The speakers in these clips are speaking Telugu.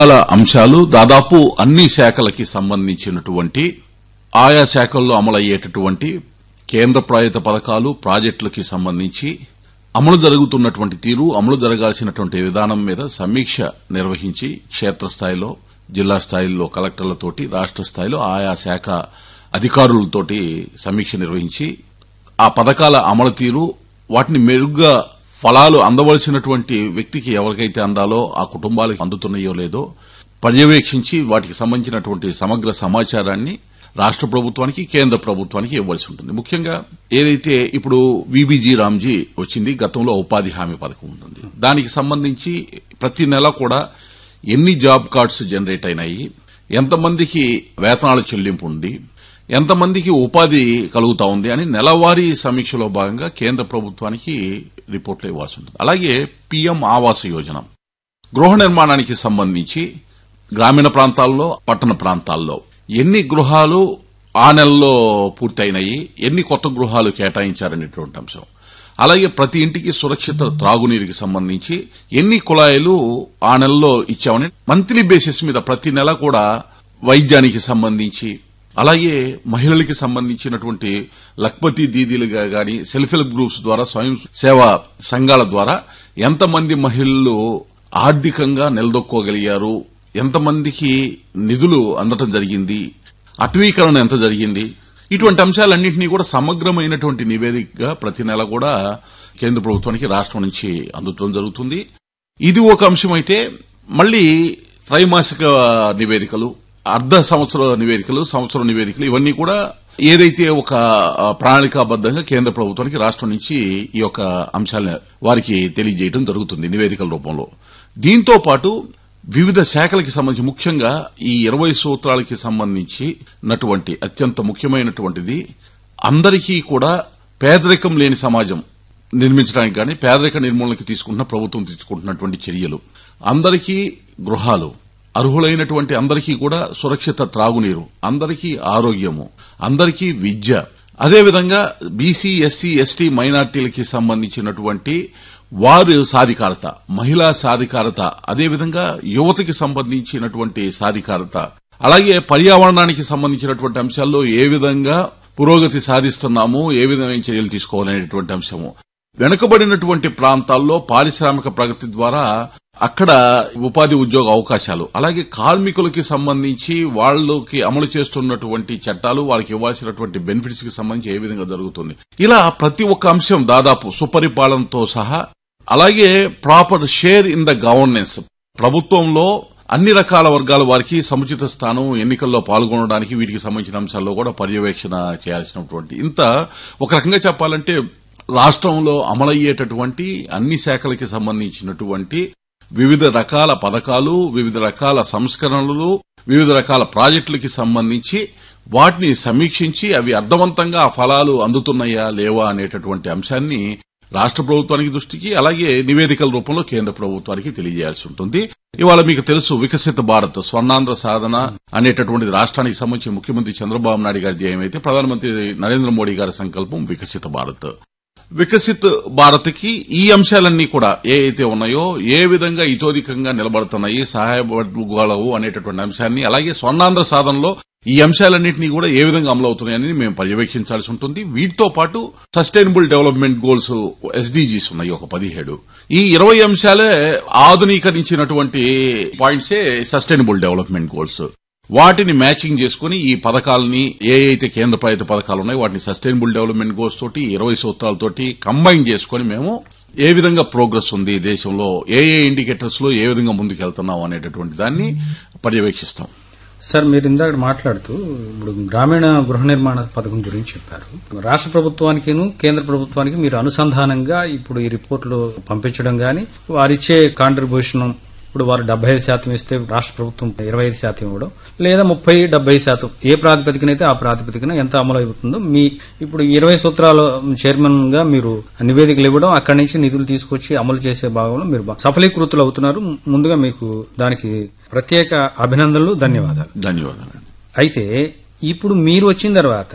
రకాల అంశాలు దాదాపు అన్ని శాఖలకి సంబంధించినటువంటి ఆయా శాఖల్లో అమలయ్యేటటువంటి కేంద్ర ప్రాయుత పథకాలు ప్రాజెక్టులకి సంబంధించి అమలు జరుగుతున్నటువంటి తీరు అమలు జరగాల్సినటువంటి విధానం మీద సమీక్ష నిర్వహించి క్షేత్రస్థాయిలో జిల్లా స్థాయిలో కలెక్టర్లతోటి రాష్ట స్థాయిలో ఆయా శాఖ అధికారులతోటి సమీక్ష నిర్వహించి ఆ పథకాల అమలు తీరు వాటిని మెరుగ్గా ఫలాలు అందవలసినటువంటి వ్యక్తికి ఎవరికైతే అందాలో ఆ కుటుంబాలకు అందుతున్నాయో లేదో పర్యవేక్షించి వాటికి సంబంధించినటువంటి సమగ్ర సమాచారాన్ని రాష్ట ప్రభుత్వానికి కేంద్ర ప్రభుత్వానికి ఇవ్వాల్సి ఉంటుంది ముఖ్యంగా ఏదైతే ఇప్పుడు విబిజీ రామ్జీ వచ్చింది గతంలో ఉపాధి హామీ పథకం ఉంటుంది దానికి సంబంధించి ప్రతి నెల కూడా ఎన్ని జాబ్ కార్డ్స్ జనరేట్ అయినాయి ఎంతమందికి వేతనాల చెల్లింపు ఉంది ఎంతమందికి ఉపాధి కలుగుతా ఉంది అని నెలవారీ సమీక్షలో భాగంగా కేంద్ర ప్రభుత్వానికి రిపోర్ట్లు ఇవ్వాల్సి ఉంటుంది అలాగే పీఎం ఆవాస యోజన గృహ నిర్మాణానికి సంబంధించి గ్రామీణ ప్రాంతాల్లో పట్టణ ప్రాంతాల్లో ఎన్ని గృహాలు ఆ నెలలో పూర్తయినాయి ఎన్ని కొత్త గృహాలు కేటాయించారనేటువంటి అంశం అలాగే ప్రతి ఇంటికి సురక్షిత త్రాగునీరుకి సంబంధించి ఎన్ని కుళాయిలు ఆ నెలలో ఇచ్చామని మంత్లీ బేసిస్ మీద ప్రతి నెల కూడా వైద్యానికి సంబంధించి అలాగే మహిళలకి సంబంధించినటువంటి లక్పతి దీదీలుగా గాని సెల్ఫ్ హెల్ప్ గ్రూప్స్ ద్వారా స్వయం సేవా సంఘాల ద్వారా ఎంతమంది మహిళలు ఆర్థికంగా నిలదొక్కోగలిగారు ఎంతమందికి నిధులు అందటం జరిగింది అటవీకరణ ఎంత జరిగింది ఇటువంటి అంశాలన్నింటినీ కూడా సమగ్రమైనటువంటి నివేదికగా ప్రతి నెల కూడా కేంద్ర ప్రభుత్వానికి రాష్ట్రం నుంచి అందుతడం జరుగుతుంది ఇది ఒక అంశం అయితే మళ్లీ త్రైమాసిక నివేదికలు అర్ధ సంవత్సర నివేదికలు సంవత్సర నివేదికలు ఇవన్నీ కూడా ఏదైతే ఒక ప్రణాళికాబద్దంగా కేంద్ర ప్రభుత్వానికి రాష్ట్రం నుంచి ఈ యొక్క అంశాలను వారికి తెలియజేయడం జరుగుతుంది నివేదికల రూపంలో దీంతో పాటు వివిధ శాఖలకి సంబంధించి ముఖ్యంగా ఈ ఇరవై సూత్రాలకి సంబంధించినటువంటి అత్యంత ముఖ్యమైనటువంటిది అందరికీ కూడా పేదరికం లేని సమాజం నిర్మించడానికి కానీ పేదరిక నిర్మూలనకి తీసుకుంటున్న ప్రభుత్వం తీసుకుంటున్నటువంటి చర్యలు అందరికీ గృహాలు అర్హులైనటువంటి అందరికీ కూడా సురక్షిత త్రాగునీరు అందరికీ ఆరోగ్యము అందరికీ విద్య అదేవిధంగా బీసీ ఎస్సీ ఎస్టీ మైనార్టీలకి సంబంధించినటువంటి వారి సాధికారత మహిళా సాధికారత అదేవిధంగా యువతకి సంబంధించినటువంటి సాధికారత అలాగే పర్యావరణానికి సంబంధించినటువంటి అంశాల్లో ఏ విధంగా పురోగతి సాధిస్తున్నాము ఏ విధమైన చర్యలు తీసుకోవాలనేటువంటి అంశము వెనుకబడినటువంటి ప్రాంతాల్లో పారిశ్రామిక ప్రగతి ద్వారా అక్కడ ఉపాధి ఉద్యోగ అవకాశాలు అలాగే కార్మికులకి సంబంధించి వాళ్ళకి అమలు చేస్తున్నటువంటి చట్టాలు వాళ్ళకి ఇవ్వాల్సినటువంటి బెనిఫిట్స్ కి సంబంధించి ఏ విధంగా జరుగుతుంది ఇలా ప్రతి ఒక్క అంశం దాదాపు సుపరిపాలనతో సహా అలాగే proper share in the governance ప్రభుత్వంలో అన్ని రకాల వర్గాల వారికి సముచిత స్థానం ఎన్నికల్లో పాల్గొనడానికి వీటికి సంబంధించిన అంశాల్లో కూడా పర్యవేక్షణ చేయాల్సినటువంటి ఇంత ఒక రకంగా చెప్పాలంటే రాష్ట్రంలో అమలయ్యేటటువంటి అన్ని శాఖలకి సంబంధించినటువంటి వివిధ రకాల పథకాలు వివిధ రకాల సంస్కరణలు వివిధ రకాల ప్రాజెక్టులకి సంబంధించి వాటిని సమీక్షించి అవి అర్థవంతంగా ఆ ఫలాలు అందుతున్నాయా లేవా అనేటటువంటి అంశాన్ని రాష్ట్ర ప్రభుత్వానికి దృష్టికి అలాగే నివేదికల రూపంలో కేంద్ర ప్రభుత్వానికి తెలియజేయాల్సి ఉంటుంది ఇవాళ మీకు తెలుసు వికసిత భారత్ స్వర్ణాంధ్ర సాధన అనేటటువంటిది రాష్ట్రానికి సంబంధించి ముఖ్యమంత్రి చంద్రబాబు నాయుడు గారి ధ్యేయం అయితే ప్రధానమంత్రి నరేంద్ర మోడీ గారి సంకల్పం వికసిత భారత్ వికసిత్ భారత్ కి ఈ అంశాలన్నీ కూడా ఏ అయితే ఉన్నాయో ఏ విధంగా ఇతోధికంగా నిలబడుతున్నాయి సహాయపడగలవు అనేటటువంటి అంశాన్ని అలాగే స్వర్ణాంధ్ర సాధనలో ఈ అంశాలన్నింటినీ కూడా ఏ విధంగా అమలవుతున్నాయని మేము పర్యవేక్షించాల్సి ఉంటుంది వీటితో పాటు సస్టైనబుల్ డెవలప్మెంట్ గోల్స్ ఎస్డీజీస్ ఉన్నాయి ఒక పదిహేడు ఈ ఇరవై అంశాలే ఆధునీకరించినటువంటి పాయింట్సే సస్టైనబుల్ డెవలప్మెంట్ గోల్స్ వాటిని మ్యాచింగ్ చేసుకుని ఈ పథకాలని ఏ అయితే కేంద్ర ప్రభుత్వ పథకాలు ఉన్నాయో వాటిని సస్టైనబుల్ డెవలప్మెంట్ గోల్స్ తోటి ఇరవై సూత్రాలతోటి కంబైన్ చేసుకుని మేము ఏ విధంగా ప్రోగ్రెస్ ఉంది దేశంలో ఏ ఏ ఇండికేటర్స్ లో ఏ విధంగా ముందుకెళ్తున్నాం అనేటటువంటి దాన్ని పర్యవేక్షిస్తాం సార్ మీరు ఇందాక మాట్లాడుతూ ఇప్పుడు గ్రామీణ గృహ నిర్మాణ పథకం గురించి చెప్పారు రాష్ట్ర ప్రభుత్వానికిను కేంద్ర ప్రభుత్వానికి మీరు అనుసంధానంగా ఇప్పుడు ఈ రిపోర్టులు పంపించడం గాని వారిచ్చే కాంట్రిబ్యూషన్ ఇప్పుడు వారు డెబ్బై ఐదు శాతం ఇస్తే రాష్ట్ర ప్రభుత్వం ఇరవై ఐదు శాతం ఇవ్వడం లేదా ముప్పై డెబ్బై శాతం ఏ ప్రాతిపదికనైతే ఆ ప్రాతిపదికన ఎంత అమలు అవుతుందో మీ ఇప్పుడు ఇరవై సూత్రాల చైర్మన్ గా మీరు నివేదికలు ఇవ్వడం అక్కడి నుంచి నిధులు తీసుకొచ్చి అమలు చేసే భాగంలో మీరు సఫలీకృతులు అవుతున్నారు ముందుగా మీకు దానికి ప్రత్యేక అభినందనలు ధన్యవాదాలు ధన్యవాదాలు అయితే ఇప్పుడు మీరు వచ్చిన తర్వాత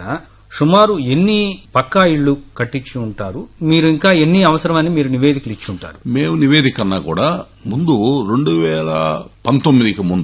సుమారు ఎన్ని పక్కా ఇళ్లు కట్టించి ఉంటారు మీరు ఇంకా ఎన్ని అవసరమని మీరు నివేదికలు ఇచ్చి ఉంటారు మేము నివేదిక కన్నా కూడా ముందు రెండు వేల పంతొమ్మిదికి ముందు